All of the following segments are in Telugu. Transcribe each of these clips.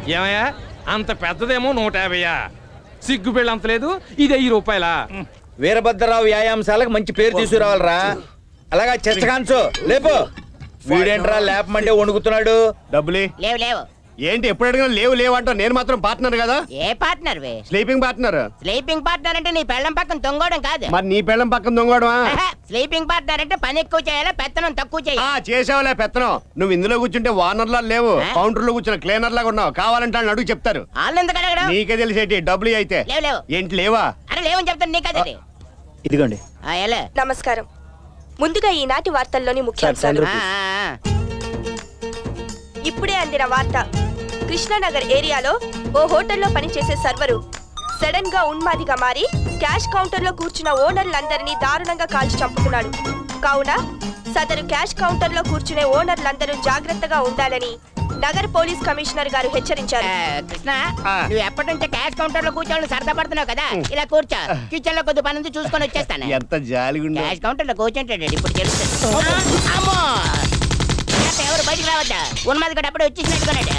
ఏమయ్యా అంత పెద్దదేమో నూట యాభైయా సిగ్గు బిళ్ళ అంత లేదు ఇది వెయ్యి రూపాయలా వీరభద్రరావు వ్యాయామశాలకు మంచి పేరు తీసుకురావాలరా అలాగా చచ్చకాంచు లేపు వీడేంట్రా లేపమంటే వణుకుతున్నాడు డబ్బులే లేవు లేవు ఏంటి ఎప్పుడు అడిగినా లేవు లేవు అంటావు నేను మాత్రం పార్ట్నర్ కదా ఏ పార్ట్నర్ వే స్లీపింగ్ పార్ట్నర్ స్లీపింగ్ పార్ట్నర్ అంటే నీ పెళ్ళం పక్కన తొంగోవడం కాదు మరి నీ పెళ్ళం పక్కన దొంగడమా స్లీపింగ్ పార్ట్నర్ అంటే పని ఎక్కువ చేయాలి పెత్తనం తక్కువ ఆ చేయాలి చేసావులే పెత్తనం నువ్వు ఇందులో కూర్చుంటే వార్నర్ లా లేవు ఆ? కౌంటర్ లో కూర్చున్న క్లీనర్ లాగా ఉన్నావు కావాలంటే వాళ్ళని అడుగు చెప్తారు వాళ్ళు ఎందుకు అడగడం నీకే తెలిసేటి డబ్బులు అయితే లేవు లేవు ఏంటి లేవా అరే లేవని చెప్తాను నీకు అదే ఇదిగోండి ఎలా నమస్కారం ముందుగా ఈనాటి వార్తల్లోని ముఖ్యాంశాలు ఆ, ఆ, ఆ. ఇప్పుడే అందిన వార్త కృష్ణానగర్ ఏరియాలో ఓ హోటల్లో పనిచేసే సర్వరు సడన్ గా ఉన్మాదిగా మారి క్యాష్ కౌంటర్ లో కూర్చున్న ఓనర్లందరినీ దారుణంగా కాల్చి చంపుతున్నాడు కావున సదరు క్యాష్ కౌంటర్ లో కూర్చునే ఓనర్లందరూ జాగ్రత్తగా ఉండాలని నగర పోలీస్ కమిషనర్ గారు హెచ్చరించారు ఆ, కృష్ణ ఆ. నువ్వు ఎప్పటి నుంచో క్యాష్ కౌంటర్ లో కూర్చోవాలని సరదా పడుతున్నావు కదా ఇలా కూర్చో కిచెన్ లో కొద్ది పని ఉంది చూసుకొని వచ్చేస్తాను ఎంత జాలిగుండో క్యాష్ కౌంటర్ లో కూర్చుంటాడు ఇప్పుడు తెలుస్తుంది ఆ, అమ్మో ఏంటి, ఎవరు బయటికి రావద్దా ఉన్నది కూడా అప్పుడే వచ్చేసినట్టుకున్నాడు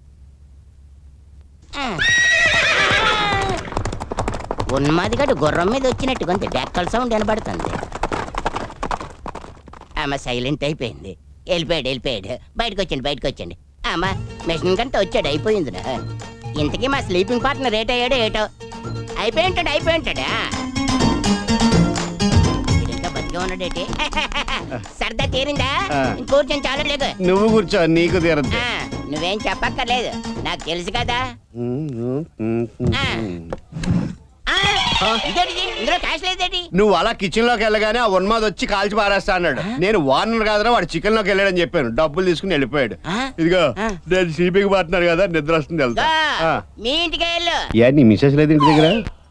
ఉన్నది గడు గుర్రం మీద వచ్చినట్టు కొంత డెక్కల సౌండ్ వినబడుతుంది అమ్మ సైలెంట్ అయిపోయింది వెళ్ళిపోయాడు వెళ్ళిపోయాడు బయటకు వచ్చండి బయటకు వచ్చండి అమ్మ మెషిన్ కంటే వచ్చాడు అయిపోయిందిరా ఇంతకీ మా స్లీపింగ్ పార్ట్నర్ రేట్ అయ్యాడో ఏటో అయిపోయి ఉంటాడు అయిపోయి ఉంటాడా వీడు ఇంకా బతికే ఉన్నాడేటి సరదా తీరిందా ఆ. కూర్చొని చాలా లేదు నువ్వు కూర్చో నీకు తీరద్దు ఆ, నువ్వేం చెప్పక్కర్లేదు నాకు తెలుసు కదా ఆ. ఆ, ఇదేంటిది? ఇందులో క్యాష్ లేదేటి నువ్వు అలా కిచెన్ లోకి వెళ్ళగానే ఆ ఉన్మాద్ వచ్చి కాల్చి పారేస్తా అన్నాడు నేను వార్నర్ కాదురా వాడు చికెన్ లోకి వెళ్ళాడని చెప్పాను డబ్బులు తీసుకుని వెళ్ళిపోయాడు ఆ? ఇదిగో ఆ. నేను స్లీపింగ్ పార్ట్నర్ కదా నిద్ర వస్తుంది వెళ్తా గా, ఆ. మీ ఇంటికి వెళ్ళు ఏ నీ మిసెస్ లేదు ఇంటి దగ్గర